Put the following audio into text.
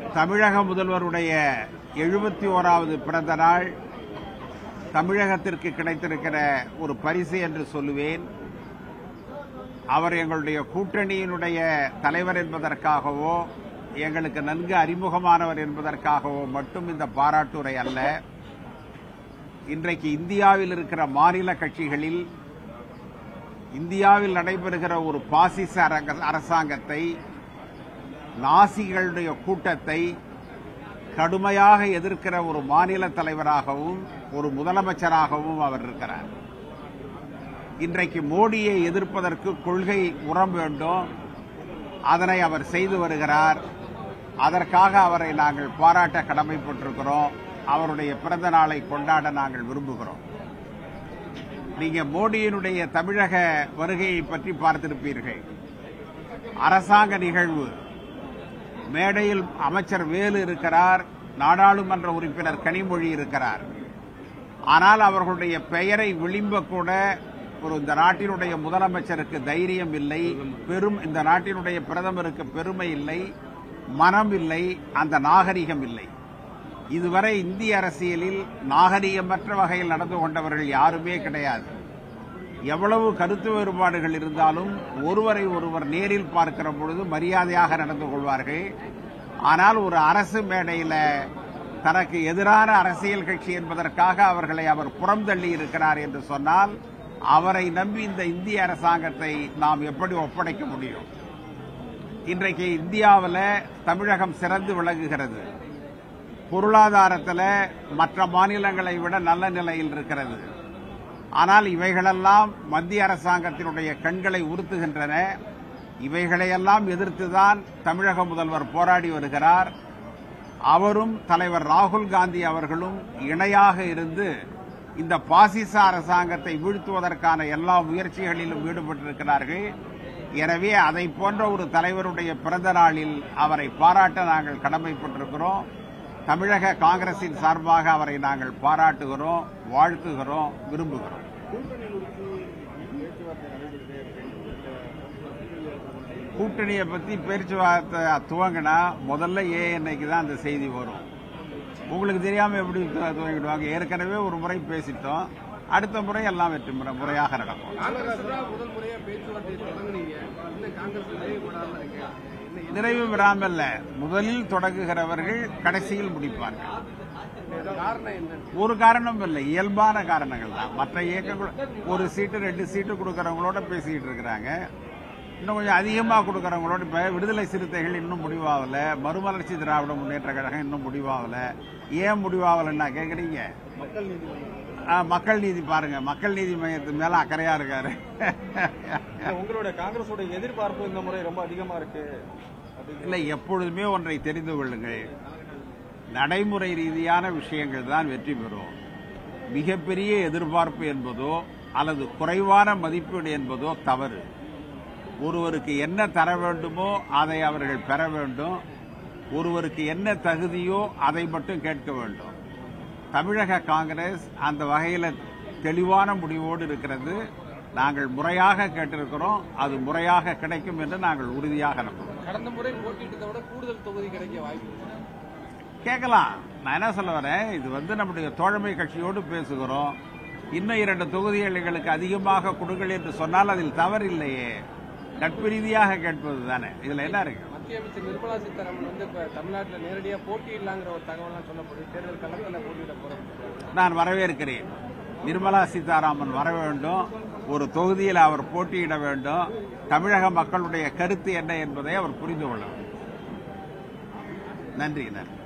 தமிழக முதல்வருடைய எழுபத்தி ஓராவது பிறந்த நாள் தமிழகத்திற்கு கிடைத்திருக்கிற ஒரு பரிசு என்று சொல்லுவேன் அவர் எங்களுடைய கூட்டணியினுடைய தலைவர் என்பதற்காகவோ எங்களுக்கு நன்கு அறிமுகமானவர் என்பதற்காகவோ மட்டும் இந்த பாராட்டுரை அல்ல இன்றைக்கு இந்தியாவில் இருக்கிற மாநில கட்சிகளில் இந்தியாவில் நடைபெறுகிற ஒரு பாசிச அரங்க- அரசாங்கத்தை நாசிகளுடைய கூட்டத்தை கடுமையாக எதிர்க்கிற ஒரு மாநில தலைவராகவும் ஒரு முதலமைச்சராகவும் அவர் இருக்கிறார் இன்றைக்கு மோடியை எதிர்ப்பதற்கு கொள்கை உரம் வேண்டும் அதனை அவர் செய்து வருகிறார் அதற்காக அவரை நாங்கள் பாராட்ட கடமைப்பட்டிருக்கிறோம் அவருடைய பிறந்த நாளை கொண்டாட நாங்கள் விரும்புகிறோம் நீங்க மோடியினுடைய தமிழக வருகையை பற்றி பார்த்திருப்பீர்கள் அரசாங்க நிகழ்வு மேடையில் அமைச்சர் வேலு இருக்கிறார் நாடாளுமன்ற உறுப்பினர் கனிமொழி இருக்கிறார் ஆனால் அவர்களுடைய பெயரை விளிம்ப கூட ஒரு இந்த நாட்டினுடைய முதலமைச்சருக்கு தைரியம் இல்லை பெரும் இந்த நாட்டினுடைய பிரதமருக்கு பெருமை இல்லை மனம் இல்லை அந்த நாகரிகம் இல்லை இதுவரை இந்திய அரசியலில் நாகரிகமற்ற வகையில் நடந்து கொண்டவர்கள் யாருமே கிடையாது எவ்வளவு கருத்து வேறுபாடுகள் இருந்தாலும் ஒருவரை ஒருவர் நேரில் பார்க்கிற பொழுது மரியாதையாக நடந்து கொள்வார்கள் ஆனால் ஒரு அரசு மேடையில தனக்கு எதிரான அரசியல் கட்சி என்பதற்காக அவர்களை அவர் புறந்தள்ளி இருக்கிறார் என்று சொன்னால் அவரை நம்பி இந்த இந்திய அரசாங்கத்தை நாம் எப்படி ஒப்படைக்க முடியும் இன்றைக்கு இந்தியாவில் தமிழகம் சிறந்து விளங்குகிறது பொருளாதாரத்தில் மற்ற மாநிலங்களை விட நல்ல நிலையில் இருக்கிறது ஆனால் இவைகளெல்லாம் மத்திய அரசாங்கத்தினுடைய கண்களை உறுத்துகின்றன இவைகளையெல்லாம் எதிர்த்துதான் தமிழக முதல்வர் போராடி வருகிறார் அவரும் தலைவர் ராகுல் காந்தி அவர்களும் இணையாக இருந்து இந்த பாசிச அரசாங்கத்தை வீழ்த்துவதற்கான எல்லா முயற்சிகளிலும் ஈடுபட்டிருக்கிறார்கள் எனவே அதை போன்ற ஒரு தலைவருடைய பிறந்த நாளில் அவரை பாராட்ட நாங்கள் கடமைப்பட்டிருக்கிறோம் தமிழக காங்கிரசின் சார்பாக அவரை நாங்கள் பாராட்டுகிறோம் வாழ்த்துகிறோம் விரும்புகிறோம் கூட்டணியை பத்தி பேச்சுவார்த்தை துவங்கினா முதல்ல ஏஎன்ஐக்கு தான் அந்த செய்தி வரும் உங்களுக்கு தெரியாம எப்படி து- துவங்கிடுவாங்க ஏற்கனவே ஒரு முறை பேசிட்டோம் அடுத்த முறை எல்லாம் வெற்றி முறை முறையாக நடக்கும் காங்கிரஸ் தான் முதல் முறையா பேச்சுவார்த்தை தொடங்குனீங்க இன்னும் காங்கிரஸ் நிறைவு பெறாம இருக்கு இன்னும் நிறைவு பெறாமல் இல்ல. முதலில் தொடங்குகிறவர்கள் கடைசியில் முடிப்பார்கள் இது காரணம் என்ன ஒரு காரணம் இல்லை இயல்பான காரணங்கள் தான் மற்ற இயக்கங்கள் ஒரு சீட்டு ரெண்டு சீட்டு கொடுக்கறவங்களோட பேசிக்கிட்டு இருக்கிறாங்க இன்னும் கொஞ்சம் அதிகமாக கொடுக்கறவங்களோட இப்ப விடுதலை சிறுத்தைகள் இன்னும் முடிவாகல மறுமலர்ச்சி திராவிட முன்னேற்ற கழகம் இன்னும் முடிவாகல ஏன் முடிவாகலன்னா கேக்குறீங்க மக்கள் நீதி ஆ, மக்கள் நீதி பாருங்க மக்கள் நீதி மையத்து மேல அக்கறையா இருக்காரு உங்களோட காங்கிரஸோட எதிர்பார்ப்பு இந்த முறை ரொம்ப அதிகமா இருக்கு இல்லை எப்பொழுதுமே ஒன்றை தெரிந்து கொள்ளுங்கள் நடைமுறை ரீதியான விஷயங்கள் தான் வெற்றி பெறும் மிகப்பெரிய எதிர்பார்ப்பு என்பதோ அல்லது குறைவான மதிப்பீடு என்பதோ தவறு ஒருவருக்கு என்ன தர வேண்டுமோ அதை அவர்கள் பெற வேண்டும் ஒருவருக்கு என்ன தகுதியோ அதை மட்டும் கேட்க வேண்டும் தமிழக காங்கிரஸ் அந்த வகையில் தெளிவான முடிவோடு இருக்கிறது நாங்கள் முறையாக கேட்டிருக்கிறோம் அது முறையாக கிடைக்கும் என்று நாங்கள் உறுதியாக நம்புகிறோம் கடந்த முறை போட்டியிட்டதை விட கூடுதல் தொகுதி கிடைக்க வாய்ப்பு இருக்கு. கேட்கலாம் நான் என்ன சொல்ல வரேன் இது வந்து நம்முடைய தோழமை கட்சியோடு பேசுகிறோம் இன்னும் இரண்டு தொகுதிகள் எங்களுக்கு அதிகமாக கொடுங்கள் என்று சொன்னால் அதில் தவறு இல்லையே நட்பு ரீதியாக கேட்பது தானே இதுல என்ன இருக்கு மத்திய அமைச்சர் நிர்மலா சீதாராமன் வந்து இப்ப தமிழ்நாட்டில் நேரடியா போட்டியிடலாங்கிற ஒரு தகவலாம் சொல்லப்படுது தேர்தல் களத்தில் போட்டியிட போறோம் நான் வரவேற்கிறேன் நிர்மலா சீதாராமன் வர வேண்டும் ஒரு தொகுதியில் அவர் போட்டியிட வேண்டும் தமிழக மக்களுடைய கருத்து என்ன என்பதை அவர் புரிந்து கொள்ள வேண்டும் நன்றி நன்றி